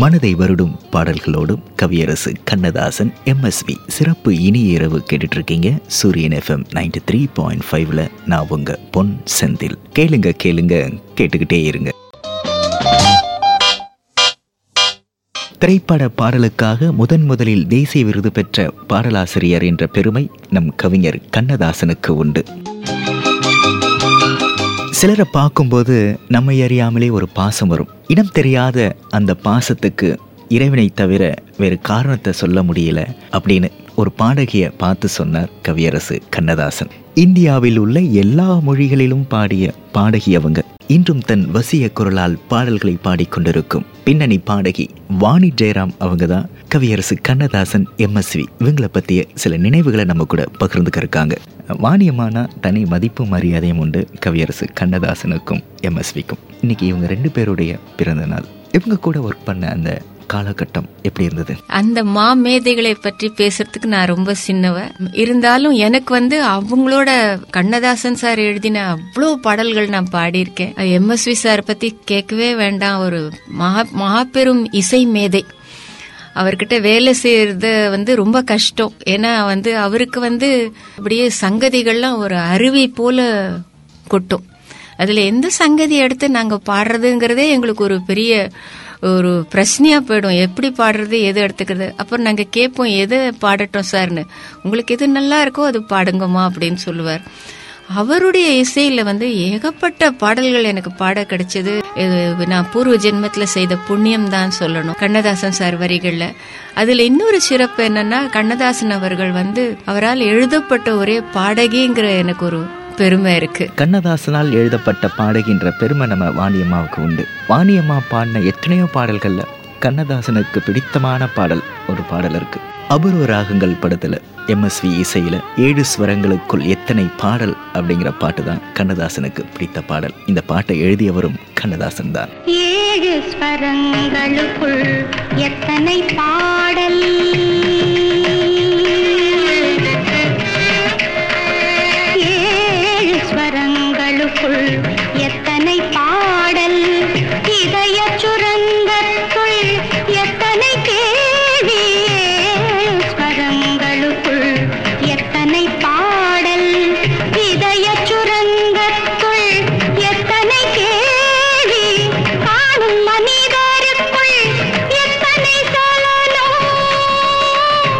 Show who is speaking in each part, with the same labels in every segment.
Speaker 1: மனதை வருடும் பாடல்களோடும் கவியரசு கண்ணதாசன் எம்எஸ்வி சிறப்பு இனிய இரவு கேட்டுட்டு இருக்கீங்க சூரியன் எஃப்எம் நைன்டி த்ரீ பாயிண்ட் ஃபைவ்ல நான் உங்க பொன் செந்தில் கேளுங்க கேளுங்க கேட்டுக்கிட்டே இருங்க திரைப்பட பாடலுக்காக முதன் முதலில் தேசிய விருது பெற்ற பாடலாசிரியர் என்ற பெருமை நம் கவிஞர் கண்ணதாசனுக்கு உண்டு சிலரை பார்க்கும்போது நம்மை அறியாமலே ஒரு பாசம் வரும் இனம் தெரியாத அந்த பாசத்துக்கு இறைவனை தவிர வேறு காரணத்தை சொல்ல முடியல அப்படின்னு ஒரு பாடகியை பார்த்து சொன்னார் கவியரசு கண்ணதாசன் இந்தியாவில் உள்ள எல்லா மொழிகளிலும் பாடிய பாடகி அவங்க இன்றும் தன் வசிய குரலால் பாடல்களை பாடிக்கொண்டிருக்கும் பின்னணி பாடகி வாணி ஜெயராம் அவங்க தான் கவியரசு கண்ணதாசன் எம்எஸ்வி இவங்களை பற்றிய சில நினைவுகளை நம்ம கூட பகிர்ந்துக்க இருக்காங்க வாணியம்மானா தனி மதிப்பு மரியாதையும் உண்டு கவியரசு கண்ணதாசனுக்கும் எம்எஸ்விக்கும் இன்னைக்கு இவங்க ரெண்டு பேருடைய பிறந்த நாள் இவங்க கூட ஒர்க் பண்ண அந்த காலகட்டம் எப்படி இருந்தது
Speaker 2: அந்த மா மேதைகளை பற்றி பேசுறதுக்கு நான் ரொம்ப சின்னவ இருந்தாலும் எனக்கு வந்து அவங்களோட கண்ணதாசன் சார் எழுதின அவ்வளோ பாடல்கள் நான் பாடியிருக்கேன் எம்எஸ்வி சார் பத்தி கேட்கவே வேண்டாம் ஒரு மகா மகாபெரும் இசை மேதை அவர்கிட்ட வேலை செய்யறது வந்து ரொம்ப கஷ்டம் ஏன்னா வந்து அவருக்கு வந்து அப்படியே சங்கதிகள்லாம் ஒரு அருவி போல கொட்டும் அதுல எந்த சங்கதி எடுத்து நாங்க பாடுறதுங்கிறதே எங்களுக்கு ஒரு பெரிய ஒரு பிரச்சனையா போயிடும் எப்படி பாடுறது எது எடுத்துக்கிறது அப்புறம் நாங்க கேட்போம் எது பாடட்டும் சார்னு உங்களுக்கு எது நல்லா இருக்கோ அது பாடுங்கம்மா அப்படின்னு சொல்லுவார் அவருடைய இசையில வந்து ஏகப்பட்ட பாடல்கள் எனக்கு பாட கிடைச்சது இது நான் பூர்வ ஜென்மத்துல செய்த புண்ணியம் தான் சொல்லணும் கண்ணதாசன் சார் வரிகள்ல அதுல இன்னொரு சிறப்பு என்னன்னா கண்ணதாசன் அவர்கள் வந்து அவரால் எழுதப்பட்ட ஒரே பாடகிங்கிற எனக்கு ஒரு பெருமை இருக்கு
Speaker 1: கண்ணதாசனால் எழுதப்பட்ட பாடகின்ற பெருமை நம்ம வாணியம்மாவுக்கு உண்டு வாணியம்மா பாடின எத்தனையோ பாடல்கள்ல கண்ணதாசனுக்கு பிடித்தமான பாடல் ஒரு பாடல் இருக்கு அபூர்வ ராகங்கள் படத்துல எம்எஸ்வி இசையில ஏழு ஸ்வரங்களுக்குள் எத்தனை பாடல் அப்படிங்கிற பாட்டு தான் கண்ணதாசனுக்கு பிடித்த பாடல் இந்த பாட்டை எழுதியவரும் கண்ணதாசன் தான்
Speaker 3: ஏழு ஸ்வரங்களுக்குள் எத்தனை பாடல் ஏழு ஸ்வரங்களுக்குள் எத்தனை பாடல் இதய சுரங்கத்துள் எத்தனை கேள்வி ஏழு ஸ்வரங்களுக்குள் எத்தனை பாடல் இதய சுரங்கத்துள் எத்தனை கேள்வி காணும் மனிதருக்குள் எத்தனை சலனம்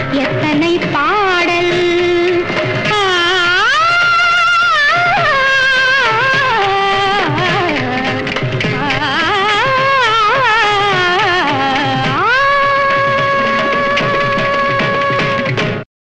Speaker 3: எத்தனை பாடல்